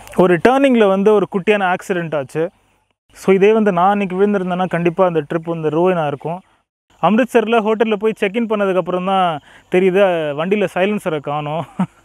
ஒரு டேர்னிங்கில் வந்து ஒரு குட்டியான ஆக்சிடெண்ட் ஆச்சு ஸோ இதே வந்து நான் அன்றைக்கி விழுந்திருந்தேன்னா கண்டிப்பாக அந்த ட்ரிப் வந்து ரூயினாக இருக்கும் அம்ரித்சரில் ஹோட்டலில் போய் செக்இன் பண்ணதுக்கப்புறம் தான் தெரியுது வண்டியில் சைலன்சரை காணோம்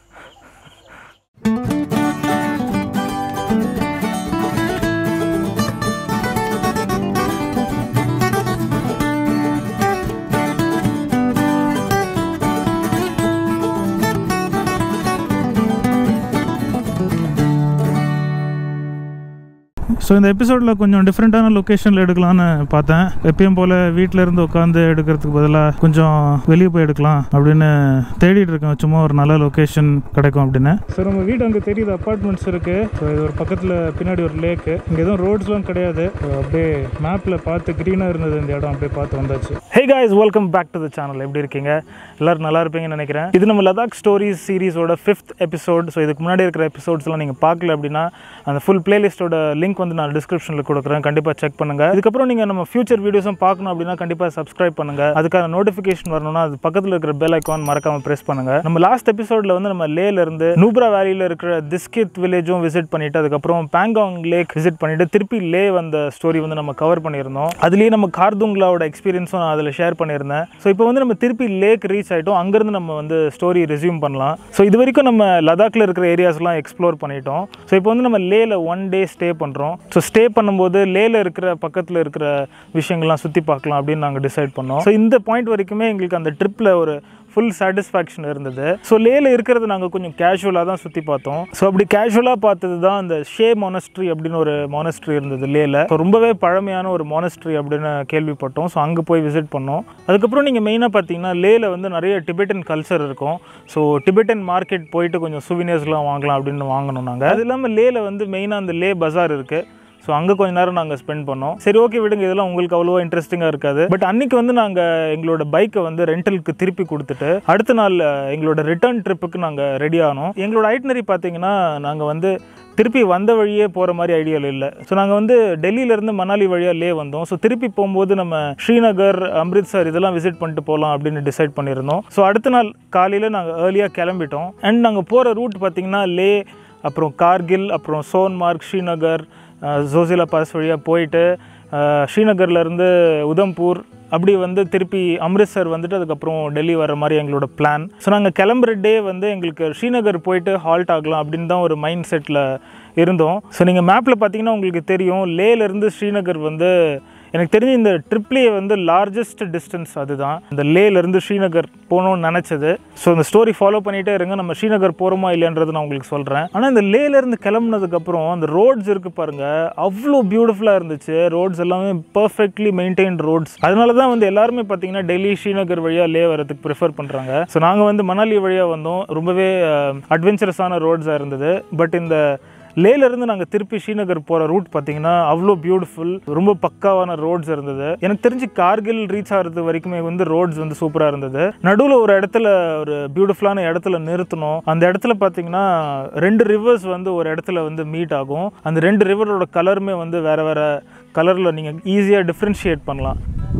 ஸோ இந்த எபிசோடில் கொஞ்சம் டிஃப்ரெண்ட்டான லொக்கேஷனில் எடுக்கலாம்னு பார்த்தேன் எப்பயும் போல் வீட்டில் இருந்து உட்காந்து எடுக்கிறதுக்கு பதிலாக கொஞ்சம் வெளியே போய் எடுக்கலாம் அப்படின்னு தேடிட்டு இருக்கேன் சும்மா ஒரு நல்ல லொக்கேஷன் கிடைக்கும் அப்படின்னு ஸோ நம்ம வீடு அங்கே தெரியுது அப்பார்ட்மெண்ட்ஸ் இருக்குது ஸோ இது ஒரு பக்கத்தில் பின்னாடி ஒரு லேக்கு இங்கே எதுவும் ரோட்ஸ்லாம் கிடையாது So, அப்படியே மேப்பில் பார்த்து க்ரீனாக இருந்தது இந்த இடம் அப்படியே பார்த்து வந்தாச்சு hey guys welcome back to the channel எப்படி இருக்கீங்க எல்லாரும் நல்லா இருப்பீங்கன்னு நினைக்கிறேன் இது நம்ம லதாக் ஸ்டோரிஸ் சீரிஸோட ஃபிஃப்த் எபிசோட் ஸோ இதுக்கு முன்னாடி இருக்கிற எபிசோட்ஸ்லாம் நீங்கள் பார்க்கல அப்படின்னா அந்த ஃபுல் பிளேலிஸ்ட்டோட லிங்க் வந்து நான் டிஸ்கிரிப்ஷனில் கொடுக்குறேன் கண்டிப்பாக செக் பண்ணுங்கள் இதுக்கப்புறம் நீங்கள் நம்ம ஃபியூச்சர் வீடியோஸும் பார்க்கணும் அப்படின்னா கண்டிப்பாக சப்ஸ்கிரைப் பண்ணுங்கள் அதுக்கான நோட்டிஃபிகேஷன் வரணும்னா அது பக்கத்தில் இருக்கிற பெல் ஐக்கான் மறக்காம ப்ரெஸ் பண்ணுங்கள் நம்ம லாஸ்ட் எபிசோடில் வந்து நம்ம லேல இருந்து நூப்ரா வேலியில் இருக்கிற திஸ்கித் வில்லேஜும் விசிட் பண்ணிட்டு அதுக்கப்புறம் பேங்காங் லேக் விசிட் பண்ணிட்டு திருப்பி லே வந்த ஸ்டோரி வந்து நம்ம கவர் பண்ணியிருந்தோம் அதுலேயே நம்ம கார்துங்களாவோட எக்ஸ்பீரியன்ஸும் நான் அதில் ஷேர் பண்ணியிருந்தேன் ஸோ இப்போ வந்து நம்ம திருப்பி லேக் ரீச் ஆகிட்டோம் அங்கேருந்து நம்ம வந்து ஸ்டோரி ரெஸ்யூம் பண்ணலாம் ஸோ இது வரைக்கும் நம்ம லடாக்ல இருக்கிற ஏரியாஸ்லாம் எக்ஸ்ப்ளோர் பண்ணிட்டோம் ஸோ இப்போ வந்து நம்ம லேல ஒன் டே ஸ்டே பண்ணுறோம் ஸோ ஸ்டே பண்ணும்போது லேல இருக்கிற பக்கத்தில் இருக்கிற விஷயங்கள்லாம் சுற்றி பார்க்கலாம் அப்படின்னு நாங்கள் டிசைட் பண்ணோம் ஸோ இந்த பாயிண்ட் வரைக்குமே எங்களுக்கு அந்த ட்ரிப்பில் ஒரு ஃபுல் சாட்டிஸ்ஃபேக்ஷன் இருந்தது ஸோ லேல இருக்கிறது நாங்கள் கொஞ்சம் கேஷுவலாக தான் சுற்றி பார்த்தோம் ஸோ அப்படி கேஷுவலாக பார்த்தது தான் அந்த ஷே மானஸ்ட்ரி அப்படின்னு ஒரு மானஸ்ட்ரி இருந்தது லேல ஸோ ரொம்பவே பழமையான ஒரு மானஸ்ட்ரி அப்படின்னு கேள்விப்பட்டோம் ஸோ அங்கே போய் விசிட் பண்ணோம் அதுக்கப்புறம் நீங்கள் மெயினாக பார்த்தீங்கன்னா லேல வந்து நிறைய டிபெட்டன் கல்ச்சர் இருக்கும் ஸோ டிபெட்டன் மார்க்கெட் போயிட்டு கொஞ்சம் சுவினியர்ஸ்லாம் வாங்கலாம் அப்படின்னு வாங்கணும் நாங்கள் அது இல்லாமல் லேல வந்து மெயினாக அந்த லே பஜார் இருக்குது ஸோ அங்கே கொஞ்ச நேரம் நாங்கள் ஸ்பெண்ட் பண்ணோம் சரி ஓகே விடுங்க இதெல்லாம் உங்களுக்கு அவ்வளோவா இன்ட்ரெஸ்டிங்காக இருக்காது பட் அன்னைக்கு வந்து நாங்கள் எங்களோட பைக்கை வந்து ரெண்டலுக்கு திருப்பி கொடுத்துட்டு அடுத்த நாள் அஹ், எங்களோட ரிட்டர்ன் ட்ரிப்புக்கு நாங்கள் ரெடி ஆனோம் எங்களோட ஐட்னரி பார்த்தீங்கன்னா நாங்கள் வந்து திருப்பி வந்த வழியே போகிற மாதிரி ஐடியாவில் இல்லை ஸோ நாங்கள் வந்து டெல்லியிலேருந்து மணாலி வழியாக லே வந்தோம் ஸோ திருப்பி போகும்போது நம்ம ஸ்ரீநகர் அம்ரித்சர் இதெல்லாம் விசிட் பண்ணிட்டு போகலாம் அப்படின்னு டிசைட் பண்ணியிருந்தோம் ஸோ அடுத்த நாள் காலையில் நாங்கள் ஏர்லியாக கிளம்பிட்டோம் அண்ட் நாங்கள் போகிற ரூட் பார்த்திங்கன்னா லே அப்புறம் கார்கில் அப்புறம் சோன்மார்க் ஸ்ரீநகர் அஹ், ஜோசிலா பாஸ் வழியாக போயிட்டு அஹ், ஸ்ரீநகர்லேருந்து உதம்பூர் அப்படி வந்து திருப்பி அம்ரித்சர் வந்துட்டு அதுக்கப்புறம் டெல்லி வர மாதிரி எங்களோட பிளான் ஸோ நாங்கள் கிளம்புற டே வந்து எங்களுக்கு ஸ்ரீநகர் போயிட்டு ஹால்ட் ஆகலாம் அப்படின்னு தான் ஒரு மைண்ட் செட்டில் இருந்தோம் ஸோ நீங்கள் மேப்பில் பார்த்தீங்கன்னா உங்களுக்கு தெரியும் லேலேருந்து ஸ்ரீநகர் வந்து எனக்கு தெரிஞ்சு இந்த ட்ரிப்லேயே வந்து லார்ஜஸ்ட் டிஸ்டன்ஸ் அதுதான் இந்த லேலேருந்து ஸ்ரீநகர் போகணும்னு நினச்சது ஸோ இந்த ஸ்டோரி ஃபாலோ பண்ணிகிட்டே இருங்க நம்ம ஸ்ரீநகர் போகிறோமா இல்லைன்றது நான் உங்களுக்கு சொல்கிறேன் ஆனால் இந்த லேலேருந்து கிளம்புனதுக்கப்புறம் அந்த ரோட்ஸ் இருக்குது பாருங்கள் அவ்வளோ பியூட்டிஃபுல்லாக இருந்துச்சு ரோட்ஸ் எல்லாமே பர்ஃபெக்ட்லி மெயின்டைன்ட் ரோட்ஸ் அதனால தான் வந்து எல்லாருமே பார்த்தீங்கன்னா டெல்லி ஸ்ரீநகர் வழியாக லே வரதுக்கு ப்ரிஃபர் பண்ணுறாங்க ஸோ நாங்கள் வந்து மணாலி வழியாக வந்தோம் ரொம்பவே அட்வென்ச்சரஸான ரோட்ஸாக இருந்தது பட் இந்த லேலேருந்து நாங்கள் திருப்பி ஸ்ரீநகர் போகிற ரூட் பார்த்தீங்கன்னா அவ்வளோ பியூட்டிஃபுல் ரொம்ப பக்காவான ரோட்ஸ் இருந்தது எனக்கு தெரிஞ்சு கார்கில் ரீச் ஆகிறது வரைக்குமே வந்து ரோட்ஸ் வந்து சூப்பராக இருந்தது நடுவில் ஒரு இடத்துல ஒரு பியூட்டிஃபுல்லான இடத்துல நிறுத்தணும் அந்த இடத்துல பார்த்தீங்கன்னா ரெண்டு ரிவர்ஸ் வந்து ஒரு இடத்துல வந்து மீட் ஆகும் அந்த ரெண்டு ரிவரோட கலருமே வந்து வேற வேற கலரில் நீங்கள் ஈஸியாக டிஃப்ரென்ஷியேட் பண்ணலாம்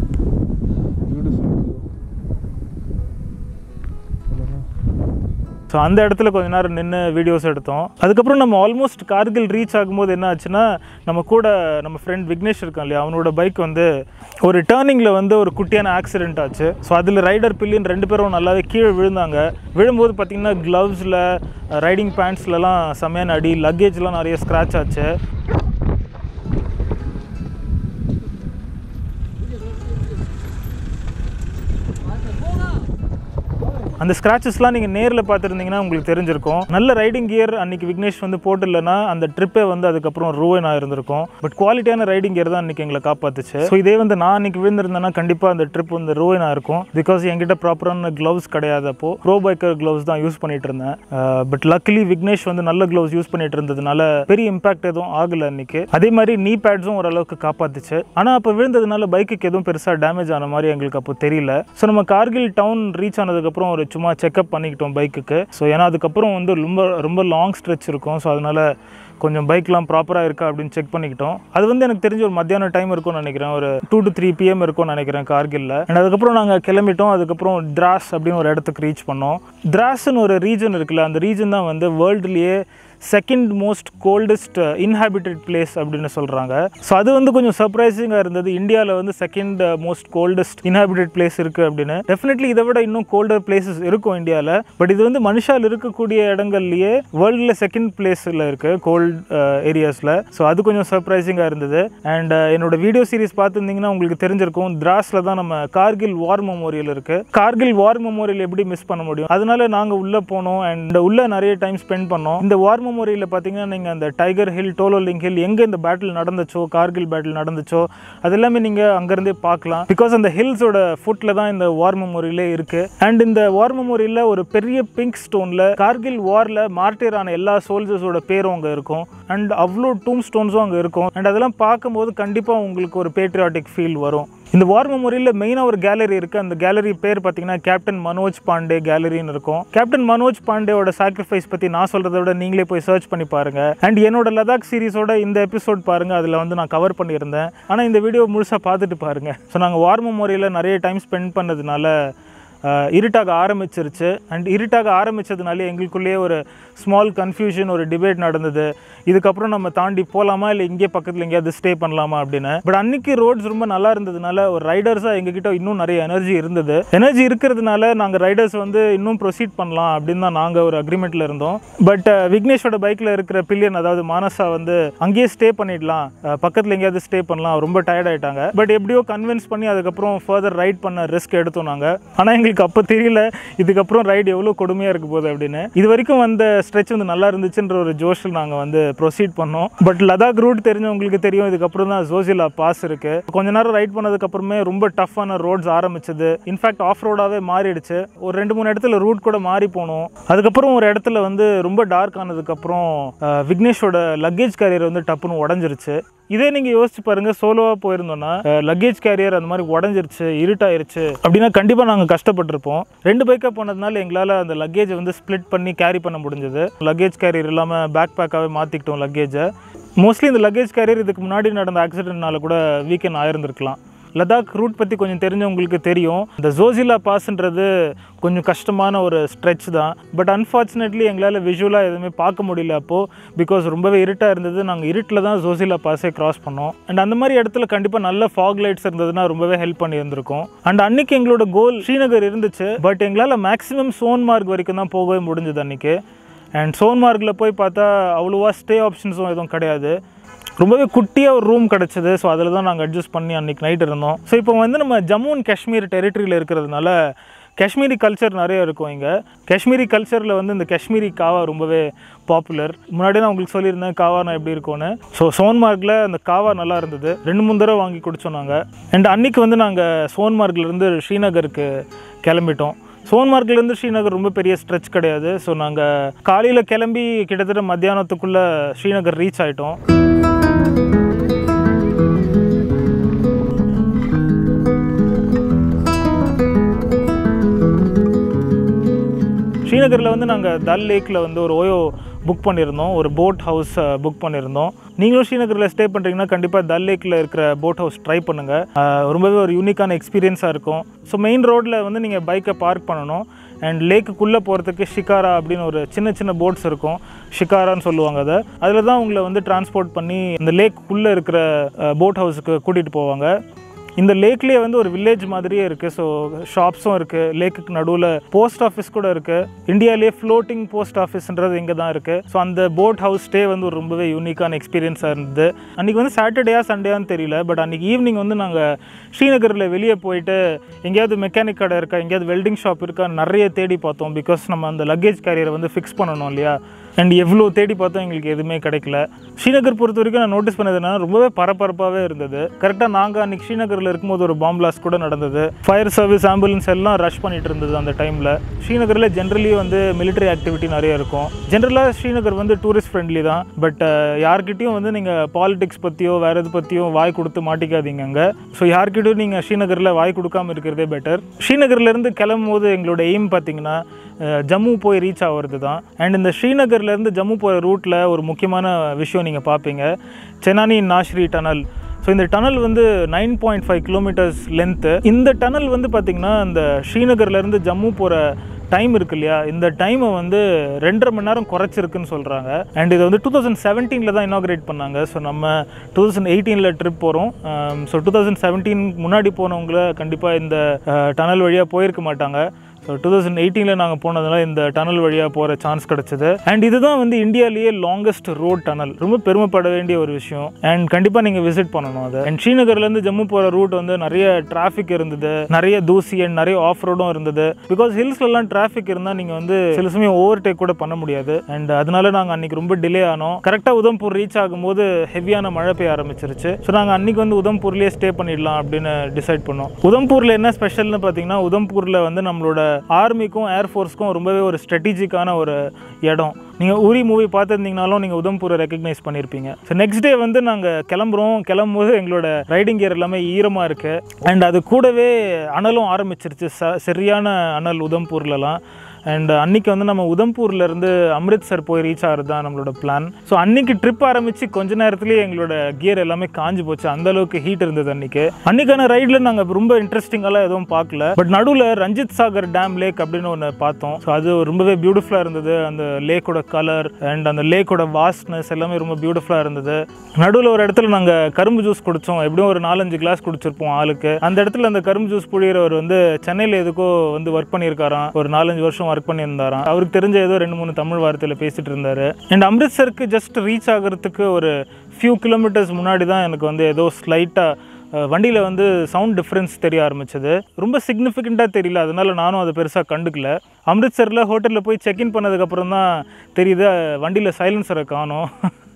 ஸோ அந்த இடத்துல கொஞ்ச நேரம் நின்று வீடியோஸ் எடுத்தோம் அதுக்கப்புறம் நம்ம ஆல்மோஸ்ட் கார்கில் ரீச் ஆகும்போது என்ன ஆச்சுன்னா நம்ம கூட நம்ம ஃப்ரெண்ட் விக்னேஷ் இருக்கான் இல்லையா அவனோட பைக் வந்து ஒரு டேர்னிங்கில் வந்து ஒரு குட்டியான ஆக்சிடென்ட் ஆச்சு ஸோ அதில் ரைடர் பில்லின் ரெண்டு பேரும் நல்லாவே கீழே விழுந்தாங்க விழும்போது பார்த்தீங்கன்னா க்ளவ்ஸில் ரைடிங் பேண்ட்ஸ்லலாம் செம்மையான அடி லக்கேஜ்லாம் நிறைய ஸ்க்ராட்ச் ஆச்சு அந்த ஸ்க்ராச்சஸ்லாம் நீங்கள் நேரில் பார்த்துருந்தீங்கன்னா உங்களுக்கு தெரிஞ்சிருக்கும் நல்ல ரைடிங் கியர் அன்னைக்கு விக்னேஷ் வந்து போட்டுலன்னா அந்த ட்ரிப்பே வந்து அதுக்கப்புறம் ரூவன் ஆயிருந்திருக்கும் பட் குவாலிட்டியான ரைடிங் கியர் தான் அன்னைக்கு எங்களை காப்பாத்துச்சு ஸோ இதே வந்து நான் அன்னைக்கு விழுந்திருந்தேன்னா கண்டிப்பாக அந்த ட்ரிப் வந்து ரூவன் ஆயிருக்கும் பிகாஸ் என்கிட்ட ப்ராப்பரான க்ளவுஸ் கிடையாது அப்போ ப்ரோ பைக்கர் க்ளவுஸ் தான் யூஸ் பண்ணிட்டு இருந்தேன் பட் லக்கிலி விக்னேஷ் வந்து நல்ல க்ளவுஸ் யூஸ் பண்ணிட்டு இருந்ததுனால பெரிய இம்பாக்ட் எதுவும் ஆகல அன்னைக்கு அதே மாதிரி நீ பேட்ஸும் ஓரளவுக்கு காப்பாத்துச்சு ஆனால் அப்போ விழுந்ததுனால பைக்குக்கு எதுவும் பெருசாக டேமேஜ் ஆன மாதிரி எங்களுக்கு அப்போ தெரியல ஸோ நம்ம கார்கில் டவுன் ரீச் ஆனதுக்கப்புறம் ஒரு சும்மா செக்அப் பண்ணிக்கிட்டோம் பைக்குக்கு ஸோ ஏன்னா அதுக்கப்புறம் வந்து ரொம்ப ரொம்ப லாங் ஸ்ட்ரெச் இருக்கும் ஸோ அதனால கொஞ்சம் பைக்லாம் ப்ராப்பராக இருக்கா அப்படின்னு செக் பண்ணிக்கிட்டோம் அது வந்து எனக்கு தெரிஞ்ச ஒரு மத்தியான டைம் இருக்கும்னு நினைக்கிறேன் ஒரு டூ டு த்ரீ பிஎம் இருக்கும்னு நினைக்கிறேன் கார்கில்ல அண்ட் அதுக்கப்புறம் நாங்கள் கிளம்பிட்டோம் அதுக்கப்புறம் திராஸ் அப்படின்னு ஒரு இடத்துக்கு ரீச் பண்ணோம் திராஸ்னு ஒரு ரீஜன் இருக்குல்ல அந்த ரீஜன் தான் வந்து வேர்ல்டுலேயே second most coldest inhabited place அப்படின்னு சொல்கிறாங்க ஸோ அது வந்து கொஞ்சம் சர்ப்ரைசிங்காக இருந்தது இந்தியாவில் வந்து second most coldest inhabited place இருக்குது அப்படின்னு டெஃபினெட்லி இதை விட இன்னும் கோல்டர் பிளேசஸ் இருக்கும் இந்தியாவில் பட் இது வந்து மனுஷால் இருக்கக்கூடிய இடங்கள்லயே வேர்ல்டில் செகண்ட் பிளேஸில் இருக்குது கோல்ட் ஏரியாஸில் ஸோ அது கொஞ்சம் சர்ப்ரைசிங்காக இருந்தது அண்ட் என்னோட வீடியோ சீரிஸ் பார்த்துருந்தீங்கன்னா உங்களுக்கு தெரிஞ்சிருக்கும் திராஸில் தான் நம்ம கார்கில் வார் மெமோரியல் இருக்குது கார்கில் வார் மெமோரியல் எப்படி மிஸ் பண்ண முடியும் அதனால நாங்கள் உள்ளே போனோம் அண்ட் உள்ளே நிறைய டைம் ஸ்பெண்ட் பண்ணோம் இந்த வார் மெமோரியலில் பார்த்தீங்கன்னா நீங்கள் அந்த டைகர் ஹில் டோலோலிங் ஹில் எங்கே இந்த பேட்டில் நடந்துச்சோ கார்கில் பேட்டில் நடந்துச்சோ அது எல்லாமே நீங்கள் அங்கேருந்தே பார்க்கலாம் பிகாஸ் அந்த ஹில்ஸோட ஃபுட்டில் தான் இந்த வார் மெமோரியலே இருக்குது அண்ட் இந்த வார் மெமோரியலில் ஒரு பெரிய பிங்க் ஸ்டோனில் கார்கில் வாரில் மார்டேர் ஆன எல்லா சோல்ஜர்ஸோட பேரும் அங்கே இருக்கும் அண்ட் அவ்வளோ டூம் ஸ்டோன்ஸும் அங்கே இருக்கும் அண்ட் அதெல்லாம் பார்க்கும்போது கண்டிப்பாக உங்களுக்கு ஒரு பேட்ரியாட்டிக் ஃபீல் வரும் இந்த வார் மெமோரியலில் மெயினாக ஒரு கேலரி இருக்குது அந்த கேலரி பேர் பார்த்தீங்கன்னா கேப்டன் மனோஜ் பாண்டே கேலரின்னு இருக்கும் கேப்டன் மனோஜ் பாண்டேவோட சாக்ரிஃபைஸ் பற்றி நான் சொல்கிறத விட நீங்களே போய் சர்ச் பண்ணி பாருங்க அண்ட் என்னோட லடாக் சீரிஸோட இந்த எபிசோட் பாருங்க அதில் வந்து நான் கவர் பண்ணியிருந்தேன் ஆனால் இந்த வீடியோ முழுசாக பார்த்துட்டு பாருங்க ஸோ நாங்கள் வார் மெமோரியலில் நிறைய டைம் ஸ்பெண்ட் பண்ணதுனால அஹ், இருட்டாக ஆரம்பிச்சிருச்சு அண்ட் இருட்டாக ஆரம்பிச்சதுனால எங்களுக்குள்ளேயே ஒரு ஸ்மால் கன்ஃபியூஷன் ஒரு டிபேட் நடந்தது இதுக்கப்புறம் நம்ம தாண்டி போகலாமா இல்லை இங்கே பக்கத்தில் எங்கேயாவது ஸ்டே பண்ணலாமா அப்படின்னு பட் அன்னைக்கு ரோட்ஸ் ரொம்ப நல்லா இருந்ததுனால ஒரு ரைடர்ஸாக எங்ககிட்ட இன்னும் நிறைய எனர்ஜி இருந்தது எனர்ஜி இருக்கிறதுனால நாங்கள் ரைடர்ஸ் வந்து இன்னும் ப்ரொசீட் பண்ணலாம் அப்படின்னு தான் நாங்கள் ஒரு அக்ரிமெண்ட்டில் இருந்தோம் பட் விக்னேஷோட பைக்கில் இருக்கிற பில்லியன் அதாவது மானசா வந்து அங்கேயே ஸ்டே பண்ணிடலாம் அஹ், பக்கத்தில் எங்கேயாவது ஸ்டே பண்ணலாம் ரொம்ப டயர்ட் ஆயிட்டாங்க பட் எப்படியோ கன்வின்ஸ் பண்ணி அதுக்கப்புறம் ஃபர்தர் ரைட் பண்ண ரிஸ்க் எடுத்தோம் நாங்கள் ஆனால் எங்களுக்கு அப்போ தெரியல இதுக்கப்புறம் ரைடு எவ்வளோ கொடுமையாக இருக்க போகுது அப்படின்னு இது வரைக்கும் வந்த ஸ்ட்ரெச் வந்து நல்லா இருந்துச்சுன்ற ஒரு ஜோஷில் நாங்கள் வந்து ப்ரொசீட் பண்ணோம் பட் லடாக் ரூட் தெரிஞ்சவங்களுக்கு தெரியும் இதுக்கப்புறம் தான் ஜோசிலா பாஸ் இருக்கு கொஞ்ச நேரம் ரைட் பண்ணதுக்கு அப்புறமே ரொம்ப டஃப்பான ரோட்ஸ் ஆரம்பிச்சது இன்ஃபேக்ட் ஆஃப் ரோடாவே மாறிடுச்சு ஒரு ரெண்டு மூணு இடத்துல ரூட் கூட மாறி போனோம் அதுக்கப்புறம் ஒரு இடத்துல வந்து ரொம்ப டார்க் ஆனதுக்கப்புறம் அஹ், விக்னேஷோட லக்கேஜ் கேரியர் வந்து டப்புன்னு உடஞ்சிருச்சு இதே நீங்க யோசிச்சு பாருங்க சோலோவா போயிருந்தோம்னா லக்கேஜ் கேரியர் அந்த மாதிரி உடஞ்சிருச்சு இருட்டாயிருச்சு அப்படின்னா கண்டிப்பா நாங்க கஷ்டப்பட்டிருப்போம் ரெண்டு பைக்கா போனதுனால எங்களால அந்த லக்கேஜ் வந்து ஸ்ப்ளிட் பண்ணி கேரி பண்ண முடிஞ்சது லக்கேஜ் கேரியர் இல்லாம பேக் பேக்காவே மாத்திக்கிட்டோம் லக்கேஜை மோஸ்ட்லி இந்த லக்கேஜ் கேரியர் இதுக்கு முன்னாடி நடந்த ஆக்சிடென்ட்னால கூட வீக்கெண்ட் ஆயிருந்திருக்கலாம் லடாக் ரூட் பற்றி கொஞ்சம் தெரிஞ்சவங்களுக்கு தெரியும் இந்த ஜோசிலா பாஸ்ன்றது கொஞ்சம் கஷ்டமான ஒரு ஸ்ட்ரெச் தான் பட் அன்ஃபார்ச்சுனேட்லி எங்களால் விஷுவலாக எதுவுமே பார்க்க முடியல அப்போது பிகாஸ் ரொம்பவே இருட்டாக இருந்தது நாங்கள் இருட்டில் தான் ஜோசிலா பாஸே கிராஸ் பண்ணோம் அண்ட் அந்த மாதிரி இடத்துல கண்டிப்பாக நல்ல ஃபாக் லைட்ஸ் இருந்ததுன்னா ரொம்பவே ஹெல்ப் பண்ணி இருந்திருக்கும் அண்ட் அன்னைக்கு எங்களோட கோல் ஸ்ரீநகர் இருந்துச்சு பட் எங்களால் மேக்ஸிமம் சோன்மார்க் வரைக்கும் தான் போகவே முடிஞ்சது அன்னைக்கு அண்ட் சோன்மார்க்கில் போய் பார்த்தா அவ்வளோவா ஸ்டே ஆப்ஷன்ஸும் எதுவும் கிடையாது ரொம்பவே குட்டியாக ஒரு ரூம் கிடச்சிது ஸோ அதில் தான் நாங்கள் அட்ஜஸ்ட் பண்ணி அன்றைக்கி நைட் இருந்தோம் ஸோ இப்போ வந்து நம்ம ஜம்மு அண்ட் காஷ்மீர் டெரிட்டரியில் இருக்கிறதுனால காஷ்மீரி கல்ச்சர் நிறைய இருக்கும் இங்கே காஷ்மீரி கல்ச்சரில் வந்து இந்த காஷ்மீரி காவா ரொம்பவே பாப்புலர் முன்னாடி நான் உங்களுக்கு சொல்லியிருந்தேன் காவானா எப்படி இருக்கும்னு ஸோ சோன்மார்க்கில் அந்த காவா நல்லா இருந்தது ரெண்டு மூணு தடவை வாங்கி குடித்தோம் நாங்கள் அண்ட் அன்னைக்கு வந்து நாங்கள் சோன்மார்க்லேருந்து ஸ்ரீநகருக்கு கிளம்பிட்டோம் சோன்மார்க்லேருந்து ஸ்ரீநகர் ரொம்ப பெரிய ஸ்ட்ரெச் கிடையாது ஸோ நாங்கள் காலையில் கிளம்பி கிட்டத்தட்ட மத்தியானத்துக்குள்ளே ஸ்ரீநகர் ரீச் ஆகிட்டோம் ஸ்ரீநகரில் வந்து நாங்கள் தல் லேக்கில் வந்து ஒரு ஓயோ புக் பண்ணியிருந்தோம் ஒரு போட் ஹவுஸ் புக் பண்ணியிருந்தோம் நீங்களும் ஸ்ரீநகரில் ஸ்டே பண்ணுறீங்கன்னா கண்டிப்பாக தல் லேக்கில் இருக்கிற போட் ஹவுஸ் ட்ரை பண்ணுங்கள் அஹ் ரொம்பவே ஒரு யூனிக்கான எக்ஸ்பீரியன்ஸாக இருக்கும் ஸோ மெயின் ரோட்டில் வந்து நீங்கள் பைக்கை பார்க் பண்ணணும் அண்ட் லேக்குக்குள்ளே போகிறதுக்கு ஷிகாரா அப்படின்னு ஒரு சின்ன சின்ன போட்ஸ் இருக்கும் ஷிகாரான்னு சொல்லுவாங்க அதை அதில் தான் உங்களை வந்து டிரான்ஸ்போர்ட் பண்ணி இந்த லேக்குள்ளே இருக்கிற போட் ஹவுஸுக்கு கூட்டிகிட்டு போவாங்க இந்த லேக்லேயே வந்து ஒரு வில்லேஜ் மாதிரியே இருக்குது ஸோ ஷாப்ஸும் இருக்குது லேக்குக்கு நடுவில் போஸ்ட் ஆஃபீஸ் கூட இருக்குது இந்தியாவிலே ஃப்ளோட்டிங் போஸ்ட் ஆஃபீஸ்ன்றது இங்கே தான் இருக்குது ஸோ அந்த போட் ஹவுஸ் ஸ்டே வந்து ஒரு ரொம்பவே யூனிக்கான எக்ஸ்பீரியன்ஸாக இருந்தது அன்றைக்கி வந்து சாட்டர்டேயா சண்டேயான்னு தெரியல பட் அன்றைக்கி ஈவினிங் வந்து நாங்கள் ஸ்ரீநகரில் வெளியே போயிட்டு எங்கேயாவது மெக்கானிக் கடை இருக்கா எங்கேயாவது வெல்டிங் ஷாப் இருக்கா நிறைய தேடி பார்த்தோம் பிகாஸ் நம்ம அந்த லக்கேஜ் கேரியரை வந்து ஃபிக்ஸ் பண்ணணும் இல்லையா அண்ட் எவ்வளோ தேடி பார்த்தோம் எங்களுக்கு எதுவுமே கிடைக்கல ஸ்ரீநகர் பொறுத்த வரைக்கும் நான் நோட்டீஸ் பண்ணது என்னன்னா ரொம்பவே பரபரப்பாகவே இருந்தது கரெக்டாக நாங்கள் அன்றைக்கி ஸ்ரீநகரில் இருக்கும்போது ஒரு பாம் பிளாஸ்ட் கூட நடந்தது ஃபயர் சர்வீஸ் ஆம்புலன்ஸ் எல்லாம் ரஷ் பண்ணிட்டு இருந்தது அந்த டைமில் ஸ்ரீநகரில் ஜென்ரலி வந்து military ஆக்டிவிட்டி நிறைய இருக்கும் ஜென்ரலாக ஸ்ரீநகர் வந்து டூரிஸ்ட் ஃப்ரெண்ட்லி தான் பட் யார்கிட்டயும் வந்து நீங்கள் பாலிடிக்ஸ் பற்றியோ வேறு எது பற்றியோ வாய் கொடுத்து மாட்டிக்காதீங்க அங்கே ஸோ யார்கிட்டயும் நீங்கள் ஸ்ரீநகரில் வாய் கொடுக்காம இருக்கிறதே பெட்டர் ஸ்ரீநகர்லேருந்து கிளம்பும் போது எங்களோட எய்ம் பார்த்தீங்கன்னா அஹ், ஜம்மு போய் ரீச் ஆகிறது தான் அண்ட் இந்த ஸ்ரீநகர்லேருந்து ஜம்மு போகிற ரூட்டில் ஒரு முக்கியமான விஷயம் நீங்கள் பார்ப்பீங்க செனானி நாஷ்ரி டனல் ஸோ இந்த டனல் வந்து நைன் பாயிண்ட் ஃபைவ் கிலோமீட்டர்ஸ் லென்த்து இந்த டனல் வந்து பார்த்திங்கன்னா இந்த ஸ்ரீநகர்லேருந்து ஜம்மு போகிற டைம் இருக்கு இல்லையா இந்த டைமை வந்து ரெண்டரை மணி நேரம் குறைச்சிருக்குன்னு சொல்கிறாங்க அண்ட் இது வந்து டூ தௌசண்ட் செவன்டீனில் தான் இனாகிரேட் பண்ணாங்க ஸோ நம்ம டூ தௌசண்ட் எயிட்டீனில் ட்ரிப் போகிறோம் ஸோ டூ தௌசண்ட் செவன்டீன் முன்னாடி போனவங்கள கண்டிப்பாக இந்த டனல் வழியாக போயிருக்க மாட்டாங்க ஸோ டூ தௌசண்ட் எயிட்டீனில் நாங்கள் போனதுனால இந்த டனல் வழியாக போகிற சான்ஸ் கிடச்சிது அண்ட் இதுதான் வந்து இந்தியாவிலேயே லாங்கஸ்ட் ரோட் டனல் ரொம்ப பெருமைப்பட வேண்டிய ஒரு விஷயம் அண்ட் கண்டிப்பாக நீங்கள் விசிட் பண்ணணும் அதை அண்ட் ஸ்ரீநகர்லேருந்து ஜம்மு போகிற ரூட் வந்து நிறைய டிராஃபிக் இருந்தது நிறைய தூசி அண்ட் நிறைய ஆஃப் ரோடும் இருந்தது பிகாஸ் ஹில்ஸ்லலாம் டிராஃபிக் இருந்தால் நீங்கள் வந்து சில சமயம் ஓவர் டேக் கூட பண்ண முடியாது அண்ட் அதனால நாங்கள் அன்றைக்கி ரொம்ப டிலே ஆனோம் கரெக்டாக உதம்பூர் ரீச் ஆகும்போது ஹெவியான மழை பெய்ய ஆரம்பிச்சிருச்சு ஸோ நாங்கள் அன்றைக்கி வந்து உதம்பூர்லேயே ஸ்டே பண்ணிடலாம் அப்படின்னு டிசைட் பண்ணோம் உதம்பூரில் என்ன ஸ்பெஷல்னு பார்த்தீங்கன்னா உதம்பூரில் வந்து நம்மளோட ஆர்மிக்கும் ஏர்ஃபோர்ஸ்க்கும் ரொம்பவே ஒரு ஸ்ட்ராட்டஜிக்கான ஒரு இடம் நீங்கள் உரி மூவி பார்த்துருந்தீங்கனாலும் நீங்கள் உதம்பூரை ரெக்கக்னைஸ் பண்ணியிருப்பீங்க ஸோ நெக்ஸ்ட் டே வந்து நாங்கள் கிளம்புறோம் கிளம்பும்போது எங்களோட ரைடிங் கியர் எல்லாமே ஈரமாக இருக்குது அண்ட் அது கூடவே அனலும் ஆரம்பிச்சிருச்சு ச சரியான அனல் உதம்பூர்லலாம் அண்ட் அன்னைக்கு வந்து நம்ம உதம்பூர்ல இருந்து அம்ரித்சர் போய் ரீச் ஆகிறது தான் நம்மளோட பிளான் ஸோ அன்னைக்கு ட்ரிப் ஆரம்பிச்சு கொஞ்ச நேரத்துலேயே எங்களோட கியர் எல்லாமே காஞ்சு போச்சு அந்த அளவுக்கு ஹீட் இருந்தது அன்னைக்கு அன்னைக்கான ரைடில் நாங்கள் ரொம்ப இன்ட்ரெஸ்டிங்காலாம் எதுவும் பார்க்கல பட் நடுவில் ரஞ்சித் சாகர் டேம் லேக் அப்படின்னு ஒன்று பார்த்தோம் ஸோ அது ரொம்பவே பியூட்டிஃபுல்லாக இருந்தது அந்த லேக்கோட கலர் அண்ட் அந்த லேக்கோட வாஸ்ட்னஸ் எல்லாமே ரொம்ப பியூட்டிஃபுல்லாக இருந்தது நடுவில் ஒரு இடத்துல நாங்கள் கரும்பு ஜூஸ் குடித்தோம் எப்படியும் ஒரு நாலஞ்சு கிளாஸ் குடிச்சிருப்போம் ஆளுக்கு அந்த இடத்துல அந்த கரும்பு ஜூஸ் புழியறவர் வந்து சென்னையில் எதுக்கோ வந்து ஒர்க் பண்ணியிருக்காராம் ஒரு நாலஞ்சு வருஷம் ஒர்க் பண்ணியிருந்தாராம் அவருக்கு தெரிஞ்ச ஏதோ ரெண்டு மூணு தமிழ் வார்த்தையில் பேசிட்டு இருந்தாரு அண்ட் அம்ரித்சருக்கு ஜஸ்ட் ரீச் ஆகிறதுக்கு ஒரு ஃபியூ கிலோமீட்டர்ஸ் முன்னாடி தான் எனக்கு வந்து ஏதோ ஸ்லைட்டாக வண்டியில் வந்து சவுண்ட் டிஃப்ரென்ஸ் தெரிய ஆரம்பிச்சது ரொம்ப சிக்னிஃபிகண்ட்டாக தெரியல அதனால நானும் அதை பெருசாக கண்டுக்கல அம்ரித்சரில் ஹோட்டலில் போய் செக்இன் பண்ணதுக்கப்புறம் தான் தெரியுது வண்டியில் சைலன்சரை காணோம்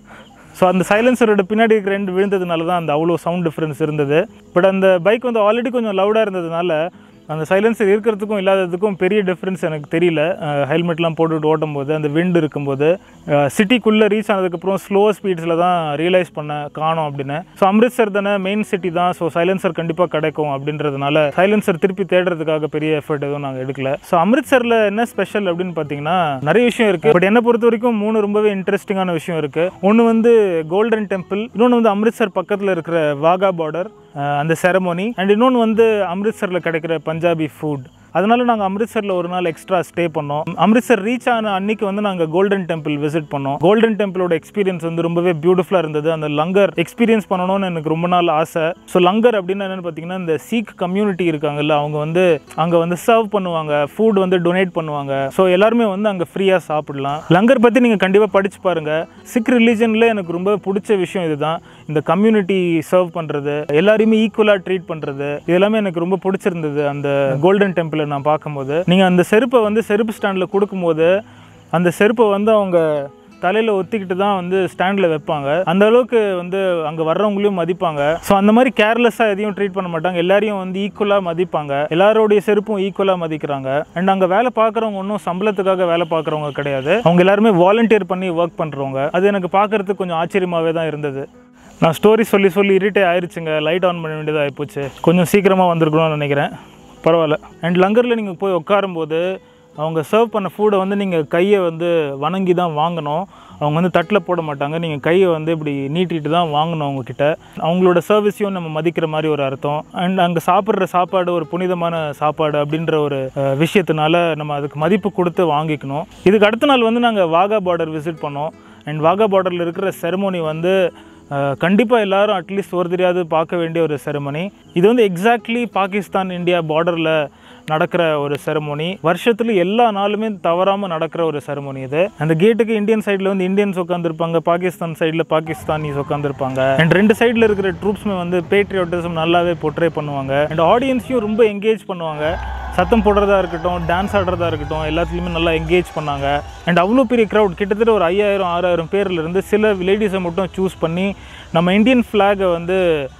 ஸோ அந்த சைலன்சரோட பின்னாடி இருக்கிற ரெண்டு விழுந்ததுனால தான் அந்த அவ்வளோ சவுண்ட் டிஃப்ரென்ஸ் இருந்தது பட் அந்த பைக் வந்து ஆல்ரெடி கொஞ்சம் லவுடாக இருந்ததுனால அந்த சைலன்சர் இருக்கிறதுக்கும் இல்லாததுக்கும் பெரிய டிஃப்ரென்ஸ் எனக்கு தெரியல ஹெல்மெட்லாம் போட்டுட்டு ஓட்டும் போது அந்த விண்ட் இருக்கும்போது சிட்டிக்குள்ளே ரீச் ஆனதுக்கப்புறம் ஸ்லோ ஸ்பீட்ஸில் தான் ரியலைஸ் பண்ண காணோம் அப்படின்னு ஸோ அம்ரித்சர் தானே மெயின் சிட்டி தான் ஸோ சைலன்சர் கண்டிப்பாக கிடைக்கும் அப்படின்றதுனால சைலன்சர் திருப்பி தேடுறதுக்காக பெரிய எஃபர்ட் எதுவும் நாங்கள் எடுக்கல ஸோ அம்ரித்சரில் என்ன ஸ்பெஷல் அப்படின்னு பார்த்தீங்கன்னா நிறைய விஷயம் இருக்குது பட் என்னை பொறுத்த வரைக்கும் மூணு ரொம்பவே இன்ட்ரெஸ்டிங்கான விஷயம் இருக்குது ஒன்று வந்து கோல்டன் டெம்பிள் இன்னொன்று வந்து அம்ரித்சர் பக்கத்தில் இருக்கிற வாகா பார்டர் அந்த செரமோனி அண்ட் இன்னொன்று வந்து அம்ரித்சரில் கிடைக்கிற பஞ்சாபி ஃபுட் அதனால நாங்கள் அம்ரித்சரில் ஒரு நாள் எக்ஸ்ட்ரா ஸ்டே பண்ணோம் அம்ரித்சர் ரீச் ஆன அன்னைக்கு வந்து நாங்கள் கோல்டன் டெம்பிள் விசிட் பண்ணோம் கோல்டன் டெம்பிளோட எக்ஸ்பீரியன்ஸ் வந்து ரொம்பவே பியூட்டிஃபுல்லாக இருந்தது அந்த லங்கர் எக்ஸ்பீரியன்ஸ் பண்ணணும்னு எனக்கு ரொம்ப நாள் ஆசை ஸோ லங்கர் அப்படின்னு என்னென்னு பார்த்தீங்கன்னா இந்த சீக் கம்யூனிட்டி இருக்காங்கல்ல அவங்க வந்து அங்கே வந்து சர்வ் பண்ணுவாங்க ஃபுட் வந்து டொனேட் பண்ணுவாங்க ஸோ எல்லாருமே வந்து அங்கே ஃப்ரீயாக சாப்பிடலாம் லங்கர் பற்றி நீங்கள் கண்டிப்பாக படிச்சு பாருங்க சிக் ரிலீஜனில் எனக்கு ரொம்ப பிடிச்ச விஷயம் இதுதான் இந்த கம்யூனிட்டி சர்வ் பண்ணுறது எல்லாரையுமே ஈக்குவலாக ட்ரீட் பண்ணுறது இது எல்லாமே எனக்கு ரொம்ப பிடிச்சிருந்தது அந்த கோல்டன் டெம்பிளை நான் பார்க்கும்போது நீங்கள் அந்த செருப்பை வந்து செருப்பு ஸ்டாண்டில் கொடுக்கும்போது அந்த செருப்பை வந்து அவங்க தலையில் ஒத்திக்கிட்டு தான் வந்து ஸ்டாண்டில் வைப்பாங்க அந்த அளவுக்கு வந்து அங்கே வர்றவங்களையும் மதிப்பாங்க ஸோ அந்த மாதிரி கேர்லெஸ்ஸாக எதையும் ட்ரீட் பண்ண மாட்டாங்க எல்லாரையும் வந்து ஈக்குவலாக மதிப்பாங்க எல்லாரோடைய செருப்பும் ஈக்குவலாக மதிக்கிறாங்க அண்ட் அங்கே வேலை பார்க்குறவங்க ஒன்றும் சம்பளத்துக்காக வேலை பார்க்குறவங்க கிடையாது அவங்க எல்லாருமே வாலண்டியர் பண்ணி ஒர்க் பண்ணுறவங்க அது எனக்கு பார்க்குறதுக்கு கொஞ்சம் ஆச்சரியமாகவே தான் இருந்தது நான் ஸ்டோரி சொல்லி சொல்லி இரிட்டே ஆயிடுச்சுங்க லைட் ஆன் பண்ண வேண்டியதாக ஆகிப்போச்சு கொஞ்சம் சீக்கிரமாக வந்திருக்கணும்னு நினைக்கிறேன் பரவாயில்ல அண்ட் லங்கரில் நீங்கள் போய் உட்காரும்போது அவங்க சர்வ் பண்ண ஃபுட்டை வந்து நீங்கள் கையை வந்து வணங்கி தான் வாங்கணும் அவங்க வந்து தட்டில் போட மாட்டாங்க நீங்கள் கையை வந்து இப்படி நீட்டிட்டு தான் வாங்கணும் அவங்கக்கிட்ட அவங்களோட சர்வீஸையும் நம்ம மதிக்கிற மாதிரி ஒரு அர்த்தம் அண்ட் அங்கே சாப்பிட்ற சாப்பாடு ஒரு புனிதமான சாப்பாடு அப்படின்ற ஒரு அஹ், விஷயத்தினால நம்ம அதுக்கு மதிப்பு கொடுத்து வாங்கிக்கணும் இதுக்கு அடுத்த நாள் வந்து நாங்கள் வாகா பார்டர் விசிட் பண்ணோம் அண்ட் வாகா பார்டரில் இருக்கிற செரமோனி வந்து கண்டிப்பாக எல்லாரும் அட்லீஸ்ட் ஒரு தெரியாது பார்க்க வேண்டிய ஒரு செரமனி இது வந்து எக்ஸாக்ட்லி பாகிஸ்தான் இந்தியா பார்டரில் நடக்கிற ஒரு செரமோனி வருஷத்துல எல்லா நாளுமே தவறாமல் நடக்கிற ஒரு செரமோனி இது அந்த கேட்டுக்கு இந்தியன் சைடில் வந்து இந்தியன்ஸ் உட்காந்துருப்பாங்க பாகிஸ்தான் சைடில் பாகிஸ்தானிஸ் உட்காந்துருப்பாங்க அண்ட் ரெண்டு சைடில் இருக்கிற ட்ரூப்ஸ்மே வந்து பேட்ரியாட்டிசம் நல்லாவே போர்ட்ரே பண்ணுவாங்க அண்ட் ஆடியன்ஸையும் ரொம்ப என்கேஜ் பண்ணுவாங்க சத்தம் போடுறதா இருக்கட்டும் டான்ஸ் ஆடுறதா இருக்கட்டும் எல்லாத்துலேயுமே நல்லா என்கேஜ் பண்ணாங்க அண்ட் அவ்வளோ பெரிய க்ரௌட் கிட்டத்தட்ட ஒரு ஐயாயிரம் ஆறாயிரம் பேர்ல இருந்து சில லேடிஸை மட்டும் சூஸ் பண்ணி நம்ம இந்தியன் ஃப்ளாகை வந்து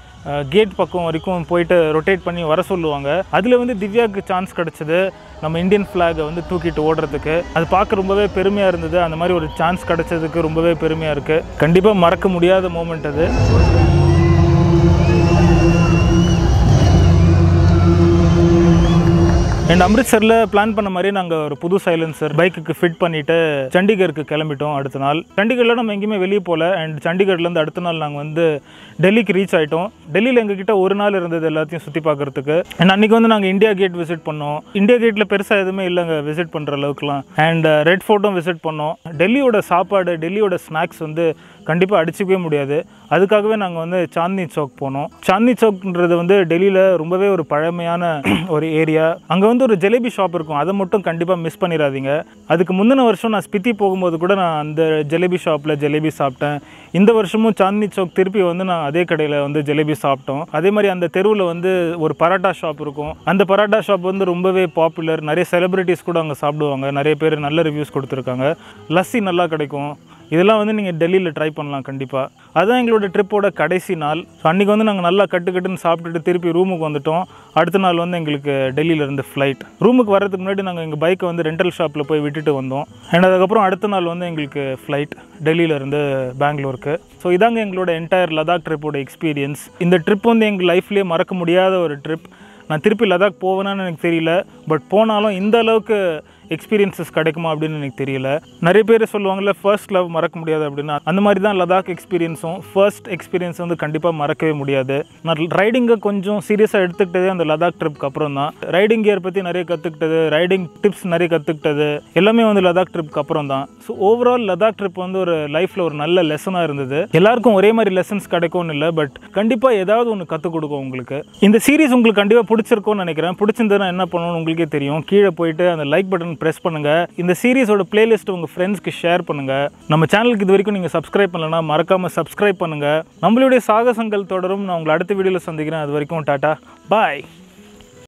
கேட் பக்கம் வரைக்கும் போயிட்டு ரொட்டேட் பண்ணி வர சொல்லுவாங்க அதில் வந்து திவ்யாவுக்கு சான்ஸ் கிடச்சிது நம்ம இந்தியன் ஃப்ளாகை வந்து தூக்கிட்டு ஓடுறதுக்கு அது பார்க்க ரொம்பவே பெருமையாக இருந்தது அந்த மாதிரி ஒரு சான்ஸ் கிடச்சதுக்கு ரொம்பவே பெருமையாக இருக்குது கண்டிப்பாக மறக்க முடியாத மூமெண்ட் அது அண்ட் அம்ரித்சரில் பிளான் பண்ண மாதிரி நாங்கள் ஒரு புது சைலன்சர் பைக்குக்கு ஃபிட் பண்ணிட்டு சண்டிகருக்கு கிளம்பிட்டோம் அடுத்த நாள் சண்டிகரில் நம்ம எங்கேயுமே வெளியே போகல அண்ட் சண்டிகர்லேருந்து அடுத்த நாள் நாங்கள் வந்து டெல்லிக்கு ரீச் ஆகிட்டோம் டெல்லியில் எங்ககிட்ட ஒரு நாள் இருந்தது எல்லாத்தையும் சுற்றி பார்க்கறதுக்கு அண்ட் அன்றைக்கி வந்து நாங்கள் இந்தியா கேட் விசிட் பண்ணோம் இந்தியா கேட்டில் பெருசாக எதுவுமே இல்லைங்க விசிட் பண்ணுற அளவுக்குலாம் அண்ட் ரெட் ஃபோர்ட்டும் விசிட் பண்ணோம் டெல்லியோட சாப்பாடு டெல்லியோட ஸ்நாக்ஸ் வந்து கண்டிப்பாக அடிச்சுக்கவே முடியாது அதுக்காகவே நாங்கள் வந்து சாந்தி சௌக் போனோம் சாந்தி சௌக்ன்றது வந்து டெல்லியில் ரொம்பவே ஒரு பழமையான ஒரு ஏரியா அங்கே வந்து ஒரு ஜிலேபி ஷாப் இருக்கும் அதை மட்டும் கண்டிப்பாக மிஸ் பண்ணிடாதீங்க அதுக்கு முந்தின வருஷம் நான் ஸ்பித்தி போகும்போது கூட நான் அந்த ஜிலேபி ஷாப்பில் ஜிலேபி சாப்பிட்டேன் இந்த வருஷமும் சாந்தி சௌக் திருப்பி வந்து நான் அதே கடையில் வந்து ஜிலேபி சாப்பிட்டோம் அதே மாதிரி அந்த தெருவில் வந்து ஒரு பரோட்டா ஷாப் இருக்கும் அந்த பரோட்டா ஷாப் வந்து ரொம்பவே பாப்புலர் நிறைய செலிபிரிட்டிஸ் கூட அங்கே சாப்பிடுவாங்க நிறைய பேர் நல்ல ரிவ்யூஸ் கொடுத்துருக்காங்க லஸ்ஸி நல்லா கிடைக்கும் இதெல்லாம் வந்து நீங்கள் டெல்லியில் ட்ரை பண்ணலாம் கண்டிப்பாக அதுதான் எங்களோட ட்ரிப்போட கடைசி நாள் ஸோ அன்றைக்கி வந்து நாங்கள் நல்லா கட்டு கட்டுன்னு சாப்பிட்டுட்டு திருப்பி ரூமுக்கு வந்துட்டோம் அடுத்த நாள் வந்து எங்களுக்கு டெல்லியிலேருந்து ஃப்ளைட் ரூமுக்கு வரதுக்கு முன்னாடி நாங்கள் எங்கள் பைக்கை வந்து ரெண்டல் ஷாப்பில் போய் விட்டுட்டு வந்தோம் அண்ட் அதுக்கப்புறம் அடுத்த நாள் வந்து எங்களுக்கு ஃப்ளைட் டெல்லியிலேருந்து பெங்களூருக்கு ஸோ இதாங்க எங்களோட என்டையர் லடாக் ட்ரிப்போட எக்ஸ்பீரியன்ஸ் இந்த ட்ரிப் வந்து எங்கள் லைஃப்லேயே மறக்க முடியாத ஒரு ட்ரிப் நான் திருப்பி லடாக் போவேனான்னு எனக்கு தெரியல பட் போனாலும் இந்த அளவுக்கு எக்ஸ்பீரியன்சஸ் கிடைக்குமா அப்படின்னு எனக்கு தெரியல நிறைய பேர் சொல்லுவாங்கல்ல ஃபர்ஸ்ட் லவ் மறக்க முடியாது அப்படின்னு அந்த மாதிரி தான் லடாக் எக்ஸ்பீரியன்ஸும் ஃபர்ஸ்ட் எக்ஸ்பீரியன்ஸ் வந்து கண்டிப்பாக மறக்கவே முடியாது நான் ரைடிங்கை கொஞ்சம் சீரியஸாக எடுத்துக்கிட்டதே அந்த லடாக் ட்ரிப்க்கு அப்புறம் தான் ரைடிங் கியர் பற்றி நிறைய கற்றுக்கிட்டது ரைடிங் டிப்ஸ் நிறைய கற்றுக்கிட்டது எல்லாமே வந்து லடாக் ட்ரிப்க்கு அப்புறம் தான் ஸோ ஓவரால் லடாக் ட்ரிப் வந்து ஒரு லைஃப்பில் ஒரு நல்ல லெசனாக இருந்தது எல்லாருக்கும் ஒரே மாதிரி லெசன்ஸ் கிடைக்கும்னு இல்லை பட் கண்டிப்பாக ஏதாவது ஒன்று கற்றுக் கொடுக்கும் உங்களுக்கு இந்த சீரிஸ் உங்களுக்கு கண்டிப்பாக பிடிச்சிருக்கும்னு நினைக்கிறேன் பிடிச்சிருந்ததுன்னா என்ன பண்ணணும்னு உங்களுக்கே தெரியும் கீழே போயிட்டு அந்த லைக் பட்டன் ப்ரெஸ் பண்ணுங்க இந்த சீரிஸோட பிளேலிஸ்ட் உங்கள் ஃப்ரெண்ட்ஸ்க்கு ஷேர் பண்ணுங்க நம்ம சேனலுக்கு இது வரைக்கும் நீங்கள் சப்ஸ்கிரைப் பண்ணலன்னா மறக்காமல் சப்ஸ்கிரைப் பண்ணுங்க நம்மளுடைய சாகசங்கள் தொடரும் நான் உங்களை அடுத்த வீடியோவில் சந்திக்கிறேன் அது வரைக்கும் டாட்டா பாய்